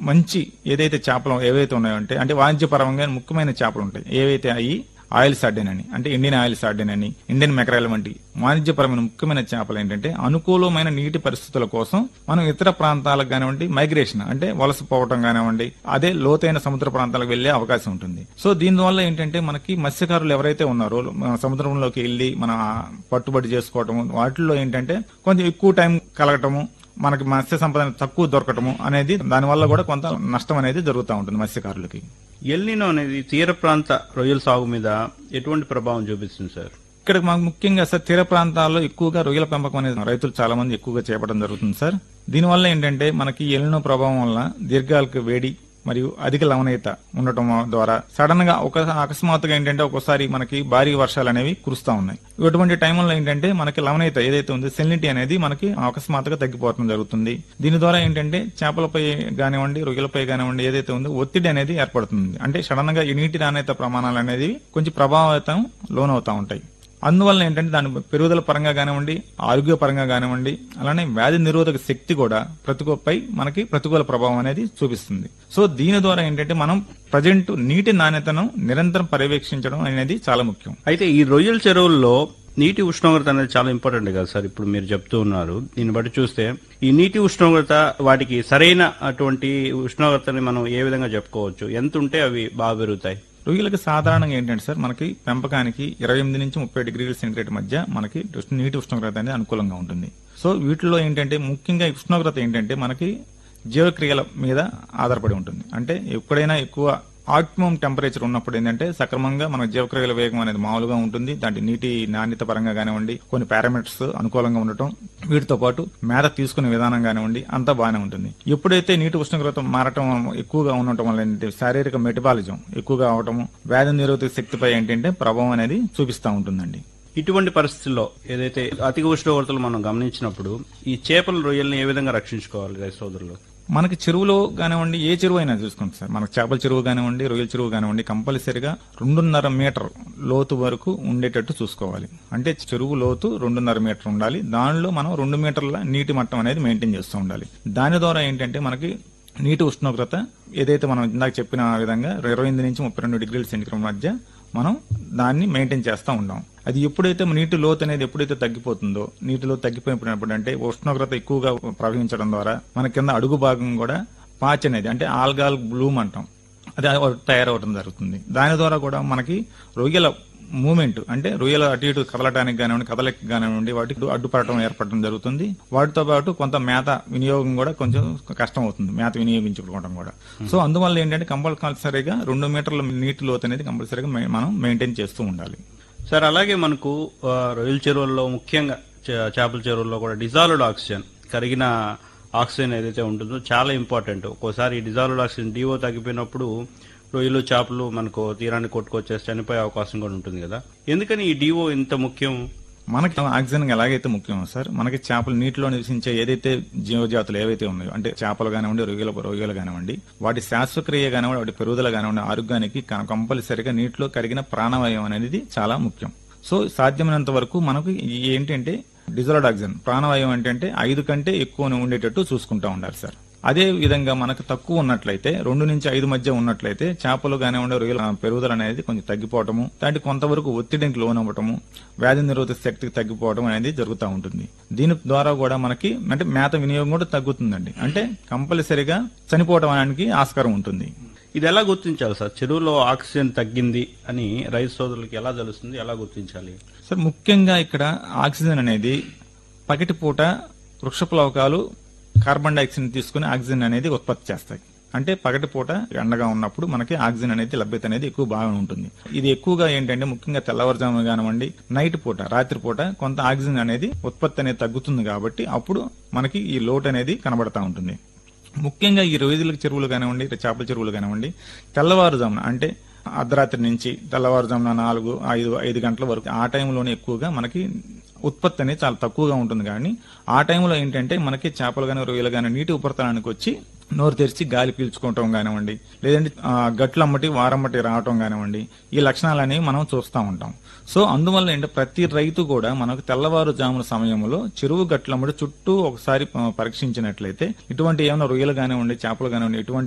మంచి ఏదైతే చేపలు ఏవైతే ఉన్నాయో అంటే అంటే వాణిజ్యపరంగా ముఖ్యమైన చేపలు ఉంటాయి ఏవైతే అవి ఆయిల్ సార్డెన్ అని అంటే ఇండియన్ ఆయిల్ సార్డెన్ అని ఇండియన్ మెకరాయిల్ వంటి వాణిజ్యపరమైన ముఖ్యమైన చేపలు ఏంటంటే అనుకూలమైన నీటి పరిస్థితుల కోసం మనం ఇతర ప్రాంతాలకు కానివ్వండి మైగ్రేషన్ అంటే వలస పోవటం కానివ్వండి అదే లోతైన సముద్ర ప్రాంతాలకు వెళ్లే అవకాశం ఉంటుంది సో దీనివల్ల ఏంటంటే మనకి మత్స్యకారులు ఎవరైతే ఉన్నారో మన సముద్రంలోకి వెళ్లి మన పట్టుబడి చేసుకోవటము వాటిల్లో ఏంటంటే కొంచెం ఎక్కువ టైం కలగటము మనకి మత్స్య సంపద తక్కువ దొరకటము అనేది దానివల్ల కూడా కొంత నష్టం అనేది జరుగుతూ ఉంటుంది మత్స్యకారులకి ఎల్నినో అనేది తీర ప్రాంత రొయ్యల సాగు మీద ఎటువంటి ప్రభావం చూపిస్తుంది సార్ ఇక్కడ మాకు ముఖ్యంగా సార్ తీర ప్రాంతాల్లో ఎక్కువగా రొయ్యల పెంపకం అనేది రైతులు చాలా మంది ఎక్కువగా చేపట్టడం జరుగుతుంది సార్ దీనివల్ల ఏంటంటే మనకి ఎల్లినో ప్రభావం వల్ల దీర్ఘాలకు వేడి మరియు అధిక లవణీయత ఉండటం ద్వారా సడన్ గా ఒక అకస్మాత్తుగా ఏంటంటే ఒక్కోసారి మనకి భారీ వర్షాలు అనేవి కురుస్తా ఉన్నాయి ఇటువంటి టైంలో ఏంటంటే మనకి లవణీయత ఏదైతే ఉందో సెలినిటీ అనేది మనకి అకస్మాత్తుగా తగ్గిపోవడం జరుగుతుంది దీని ద్వారా ఏంటంటే చేపలపై కానివ్వండి రొయ్యలపై కానివ్వండి ఏదైతే ఉందో ఒత్తిడి అనేది ఏర్పడుతుంది అంటే సడన్ గా ఈ నీటి నాణ్యత ప్రమాణాలు అనేది కొంచెం ప్రభావితం లోనవుతా ఉంటాయి అందువల్ల ఏంటంటే దాని పెరుగుదల పరంగా కానివ్వండి ఆరోగ్య పరంగా కానివ్వండి అలానే వ్యాధి నిరోధక శక్తి కూడా ప్రతికూలపై మనకి ప్రతికూల ప్రభావం అనేది చూపిస్తుంది సో దీని ద్వారా ఏంటంటే మనం ప్రజెంట్ నీటి నాణ్యతను నిరంతరం పర్యవేక్షించడం అనేది చాలా ముఖ్యం అయితే ఈ రొయ్యల చెరువుల్లో నీటి ఉష్ణోగ్రత అనేది చాలా ఇంపార్టెంట్ కదా సార్ ఇప్పుడు మీరు చెప్తూ ఉన్నారు దీన్ని బట్టి చూస్తే ఈ నీటి ఉష్ణోగ్రత వాటికి సరైన అటువంటి ఉష్ణోగ్రతని మనం ఏ విధంగా చెప్పుకోవచ్చు ఎంత ఉంటే అవి బాగా పెరుగుతాయి రొయ్యలకు సాధారణంగా ఏంటంటే సార్ మనకి పెంపకానికి ఇరవై ఎనిమిది నుంచి ముప్పై డిగ్రీల సెంటిగ్రేడ్ మధ్య మనకి ఉష్ణ- నీటి ఉష్ణోగ్రత అనేది అనుకూలంగా ఉంటుంది సో వీటిలో ఏంటంటే ముఖ్యంగా ఈ ఉష్ణోగ్రత ఏంటంటే మనకి జీవక్రియల మీద ఆధారపడి ఉంటుంది అంటే ఎప్పుడైనా ఎక్కువ ఆప్టిమం టెంపరేచర్ ఉన్నప్పుడు ఏంటంటే సక్రమంగా మన జీవక్రియల వేగం అనేది మామూలుగా ఉంటుంది దాంట్లో నీటి నాణ్యత పరంగా కానివ్వండి కొన్ని పారామీటర్స్ అనుకూలంగా ఉండటం వీటితో పాటు మేత తీసుకునే విధానం కానివ్వండి అంతా బాగానే ఉంటుంది ఎప్పుడైతే నీటి ఉష్ణోగ్రత మారటం ఎక్కువగా ఉండటం వల్ల ఏంటంటే శారీరక మెటబాలిజం ఎక్కువగా అవటము వ్యాధి నిరోధక శక్తిపై ఏంటంటే ప్రభావం అనేది చూపిస్తూ ఉంటుందండి ఇటువంటి పరిస్థితుల్లో ఏదైతే అధిక ఉష్ణోగ్రతలు మనం గమనించినప్పుడు ఈ చేపల రొయ్యల్ని ఏ విధంగా రక్షించుకోవాలి రైతు సోదరులు మనకి చెరువులో కానివ్వండి ఏ చెరువు అయినా చూసుకోండి సార్ మనకి చేపల చెరువు కానివ్వండి రొయ్యల చెరువు కానివ్వండి కంపల్సరిగా రెండున్నర మీటర్ లోతు వరకు ఉండేటట్టు చూసుకోవాలి అంటే చెరువు లోతు రెండున్నర మీటర్ ఉండాలి దానిలో మనం రెండు మీటర్ల నీటి మట్టం అనేది మెయింటైన్ చేస్తూ ఉండాలి దాని ద్వారా ఏంటంటే మనకి నీటి ఉష్ణోగ్రత ఏదైతే మనం ఇందాక చెప్పిన విధంగా ఇరవై ఎనిమిది నుంచి ముప్పై రెండు డిగ్రీల సెంటిగ్రేడ్ మధ్య మనం దాన్ని మెయింటైన్ చేస్తూ ఉంటాం అది ఎప్పుడైతే నీటి లోతు అనేది ఎప్పుడైతే తగ్గిపోతుందో నీటిలో తగ్గిపోయినప్పుడు అంటే ఉష్ణోగ్రత ఎక్కువగా ప్రవహించడం ద్వారా మన కింద అడుగు భాగం కూడా పాచ్ అనేది అంటే ఆల్గాల్ బ్లూమ్ అంటాం అది తయారవడం జరుగుతుంది దాని ద్వారా కూడా మనకి రొయ్యల మూమెంట్ అంటే రొయ్యల అటు ఇటు కదలటానికి కానివ్వండి కదలకి కానివ్వండి వాటికి అడ్డుపడటం ఏర్పడటం జరుగుతుంది వాటితో పాటు కొంత మేత వినియోగం కూడా కొంచెం కష్టం అవుతుంది మేత వినియోగించుకోవడం కూడా సో అందువల్ల ఏంటంటే కంపల్సరీగా రెండు మీటర్ల నీటి లోతు అనేది కంపల్సరీగా మె- మనం మెయింటైన్ చేస్తూ ఉండాలి సార్ అలాగే మనకు ఆ, రొయ్యల చెరువుల్లో ముఖ్యంగా చే- చేపల చెరువుల్లో కూడా డిజాల్వ్డ్ ఆక్సిజన్ కరిగిన ఆక్సిజన్ ఏదైతే ఉంటుందో చాలా ఇంపార్టెంట్ ఒక్కోసారి ఈ డిజాల్వ్డ్ ఆక్సిజన్ డిఓ తగ్గిపోయినప్పుడు రొయ్యలు చేపలు మనకు తీరాన్ని కొట్టుకొచ్చేసి చనిపోయే అవకాశం కూడా ఉంటుంది కదా ఎందుకని ఈ డిఓ ఇంత ముఖ్యం మనకి ఆక్సిజన్ ఎలాగైతే ముఖ్యమో సార్ మనకి చేపలు నీటిలో నివసించే ఏదైతే జీవజాతులు ఏవైతే ఉన్నాయో అంటే చేపలు కానివ్వండి రొయ్యల రొయ్యలు కానివ్వండి వాటి శాశ్వక్రియ కానివ్వండి వాటి పెరుగుదల కానివ్వండి ఆరోగ్యానికి క- కంపల్సరిగా నీటిలో కరిగిన ప్రాణవాయువు అనేది చాలా ముఖ్యం సో సాధ్యమైనంత వరకు మనకు ఈ ఏంటంటే డిజల్డ్ ఆక్సిజన్ ప్రాణవాయువు ఏంటంటే ఐదు కంటే ఎక్కువ ఉండేటట్టు చూసుకుంటా ఉండాలి సార్ అదే విధంగా మనకు తక్కువ ఉన్నట్లయితే రెండు నుంచి ఐదు మధ్య ఉన్నట్లయితే చేపలు కానివ్వండి రొయ్యల పెరుగుదల అనేది కొంచెం తగ్గిపోవటము దాంట్లో కొంతవరకు ఒత్తిడికి లోనవ్వటము వ్యాధి నిరోధక శక్తికి తగ్గిపోవడం అనేది జరుగుతూ ఉంటుంది దీని ద్వారా కూడా మనకి అంటే మేత వినియోగం కూడా తగ్గుతుందండి అంటే కంపల్సరిగా చనిపోవడానికి ఆస్కారం ఉంటుంది ఇది ఎలా గుర్తించాలి సార్ చెరువులో ఆక్సిజన్ తగ్గింది అని రైతు సోదరులకి ఎలా తెలుస్తుంది ఎలా గుర్తించాలి సార్ ముఖ్యంగా ఇక్కడ ఆక్సిజన్ అనేది పగటిపూట వృక్షప్లవకాలు కార్బన్ డైఆక్సైడ్ తీసుకుని ఆక్సిజన్ అనేది ఉత్పత్తి చేస్తాయి అంటే పగటిపూట ఎండగా ఉన్నప్పుడు మనకి ఆక్సిజన్ అనేది లభ్యత అనేది ఎక్కువ బాగా ఉంటుంది ఇది ఎక్కువగా ఏంటంటే ముఖ్యంగా తెల్లవారుజామున కానివ్వండి నైట్ పూట రాత్రి పూట కొంత ఆక్సిజన్ అనేది ఉత్పత్తి అనేది తగ్గుతుంది కాబట్టి అప్పుడు మనకి ఈ లోటు అనేది కనబడతా ఉంటుంది ముఖ్యంగా ఈ రొయ్యల చెరువులు కానివ్వండి చేపల చెరువులు కానివ్వండి తెల్లవారుజామున అంటే అర్ధరాత్రి నుంచి తెల్లవారుజామున నాలుగు ఐదు ఐదు గంటల వరకు ఆ టైంలోనే ఎక్కువగా మనకి ఉత్పత్తి అనేది చాలా తక్కువగా ఉంటుంది కానీ ఆ టైంలో ఏంటంటే మనకి చేపలు కానీ రొయ్యలు కానీ నీటి ఉపరితలానికి వచ్చి నోరు తెరిచి గాలి పీల్చుకోవటం కానివ్వండి లేదంటే ఆ, గట్లమ్మటి వారమ్మటి రావటం కానివ్వండి ఈ లక్షణాలు అనేవి మనం చూస్తూ ఉంటాం సో అందువల్ల ఏంటంటే ప్రతి రైతు కూడా మనకు తెల్లవారుజామున సమయంలో చెరువు గట్లమ్మడి చుట్టూ ఒకసారి ఆ, పరీక్షించినట్లయితే ఇటువంటి ఏమైనా రొయ్యలు కానివ్వండి చేపలు కానివ్వండి ఇటువంటి